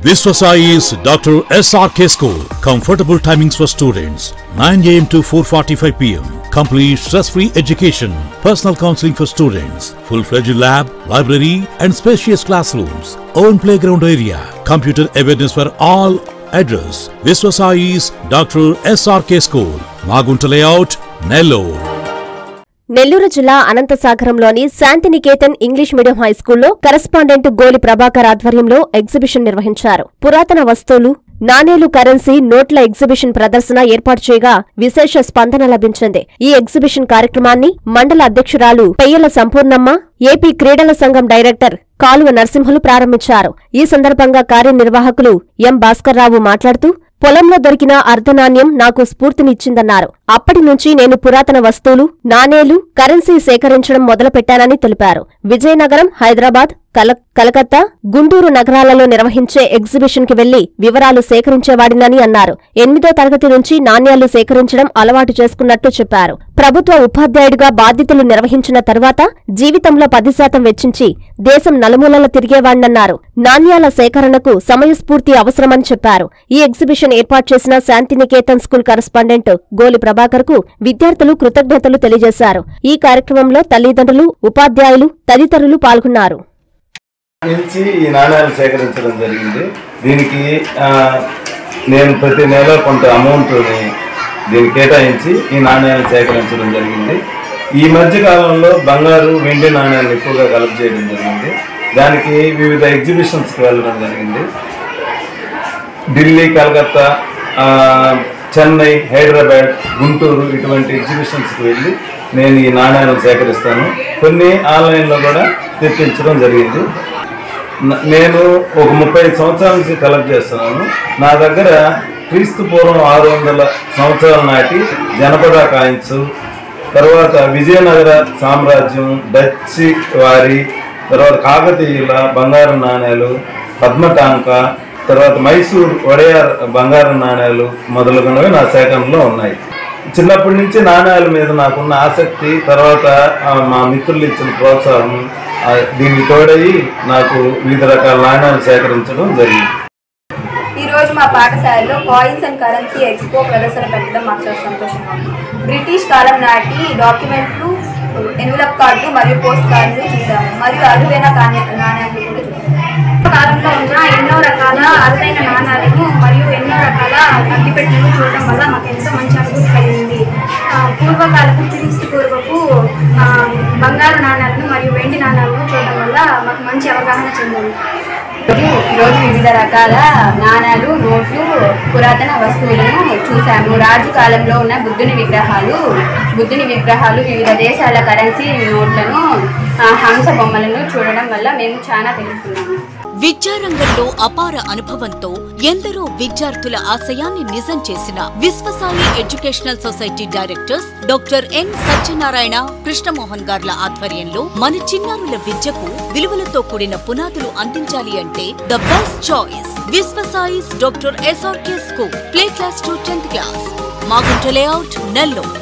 Viswasai is Dr. SRK School. Comfortable timings for students 9 am to 4:45 pm. Complete stress-free education. Personal counseling for students. Full-fledged lab, library, and spacious classrooms. Own playground area. Computer awareness for all. Address: Viswasai is Dr. SRK School. Magunta Layout, Nellore. Nellore జిల్లా అనంతసాగరంలోని Shantiniketan English medium హైస్కూల్లో correspondent Goli Prabhakar ఆధ్వర్యంలో exhibition నిర్వహించారు పురాతన వస్తువులు నాణేలు currency నోట్ల exhibition ప్రదర్శన ఏర్పాటు చేయగా విశేష స్పందన లభించింది ఈ ఎగ్జిబిషన్ కార్యక్రమాన్ని మండల అధ్యక్షురాలు పెయ్యల సంపూర్ణమ్మ ఏపీ క్రీడల సంఘం డైరెక్టర్ కాలువ నరసింహులు ప్రారంభించారు ఈ సందర్భంగా కార్యనిర్వాహకులు ఎం భాస్కర్రావు మాట్లాడుతూ పొలంలో దొరికిన అర్ధనాణ్యం నాకు స్ఫూర్తినిచ్చిందన్నారు అప్పటి నుంచి నేను పురాతన వస్తువులు నాణేలు కరెన్సీ సేకరించడం మొదలుపెట్టానని తెలిపారు విజయనగరం హైదరాబాద్ కల కలకత్తా గుంటూరు నగరాలలో నిర్వహించే ఎగ్జిబిషన్ కి వెళ్లి వివరాలు సేకరించేవాడినని అన్నారు ఎనిమిదో తరగతి నుంచి నాణ్యాలు సేకరించడం అలవాటు చేసుకున్నట్టు చెప్పారు ప్రభుత్వ ఉపాధ్యాయుడిగా బాధ్యతలు నిర్వహించిన తర్వాత జీవితంలో పది శాతం వెచ్చించి దేశం నలుమూలల తిరిగేవాణ్ణన్నారు నాణ్యాల సేకరణకు సమయస్ఫూర్తి అవసరమని చెప్పారు ఈ ఎగ్జిబిషన్ ఏర్పాటు చేసిన శాంతినికేతన్ స్కూల్ కరెస్పాండెంట్ గోలి ప్రభాకర్ కు విద్యార్థులు కృతజ్ఞతలు తెలియజేశారు ఈ కార్యక్రమంలో తల్లిదండ్రులు ఉపాధ్యాయులు తదితరులు పాల్గొన్నారు నుంచి ఈ నాణ్యాలు సేకరించడం జరిగింది దీనికి ఆ, నేను ప్రతి నెల కొంత అమౌంట్ని దీన్ని కేటాయించి ఈ నాణ్యాలను సేకరించడం జరిగింది ఈ మధ్య కాలంలో బంగారు వెండి నాణ్యాలను ఎక్కువగా కలెక్ట్ చేయడం జరిగింది దానికి వివిధ ఎగ్జిబిషన్స్కి వెళ్ళడం జరిగింది ఢిల్లీ కలకత్తా ఆ, చెన్నై హైదరాబాద్ గుంటూరు ఇటువంటి ఎగ్జిబిషన్స్కి వెళ్ళి నేను ఈ నాణ్యాలను సేకరిస్తాను కొన్ని ఆన్లైన్లో కూడా తెప్పించడం జరిగింది న- నేను ఒక ముప్పై ఐదు సంవత్సరాల నుంచి కలెక్ట్ చేస్తున్నాను నా దగ్గర క్రీస్తు పూర్వం ఆరు వందల సంవత్సరాల నాటి జనపద కాయిన్స్ తర్వాత విజయనగర సామ్రాజ్యం డచ్ వారి తర్వాత కాకతీయుల బంగారు నాణేలు పద్మటాంక తర్వాత మైసూర్ వడయార్ బంగారు నాణేలు మొదలుగునవి నా సేకరణలో ఉన్నాయి చిన్నప్పటి నుంచి నాణ్యాల మీద నాకున్న ఆసక్తి తర్వాత ఆ, మా మిత్రులు ఇచ్చిన ప్రోత్సాహం ఆ, దీనికి తోడయి నాకు వివిధ రకాల నాణ్యాలు సేకరించడం జరిగింది ఈ రోజు మా పాఠశాలలో కాయిన్స్ అండ్ కరెన్సీ ఎక్స్పో ప్రదర్శన పెట్టడం మాకు చాలా సంతోషంగా ఉంది బ్రిటిష్ కాలం నాటి డాక్యుమెంట్లు ఎన్వలప్ కార్డు మరియు పోస్ట్ కార్డులు చూసాము మరియు అరుదైన నాణ్య- నాణ్యాలు కూడా చూసాము కాలంలో ఉన్న ఎన్నో రకాల అరుదైన నాణాలను మరియు ఎన్నో రకాల అగ్గిపెట్టెలను చూడడం వల్ల మాకు ఎంతో మంచి అనుభూతి కలిగింది ఆ, పూర్వకాలపు క్రీస్తు పూర్వపు ఆ, బంగారు నాణాలను మరియు వెండి నాణాలను చూడడం వల్ల మాకు మంచి అవగాహన చెందింది రోజు ఈరోజు వివిధ రకాల నాణాలు నోట్లు పురాతన వస్తువులను చూసాము రాజు కాలంలో ఉన్న బుద్ధుని విగ్రహాలు బుద్ధుని విగ్రహాలు వివిధ దేశాల కరెన్సీ నోట్లను ఆ, హంస బొమ్మలను చూడడం వల్ల మేము చాలా తెలుసుకున్నాము విద్యారంగంలో అపార అనుభవంతో ఎందరో విద్యార్థుల ఆశయాన్ని నిజం చేసిన Vishwasai educational society directors doctor N Satyanarayana Krishnamohan గార్ల ఆధ్వర్యంలో మన చిన్నారుల విద్యకు విలువలతో కూడిన పునాదులు అందించాలి అంటే the best choice Vishwasai's doctor SRK school play class to tenth class Magunta layout Nellore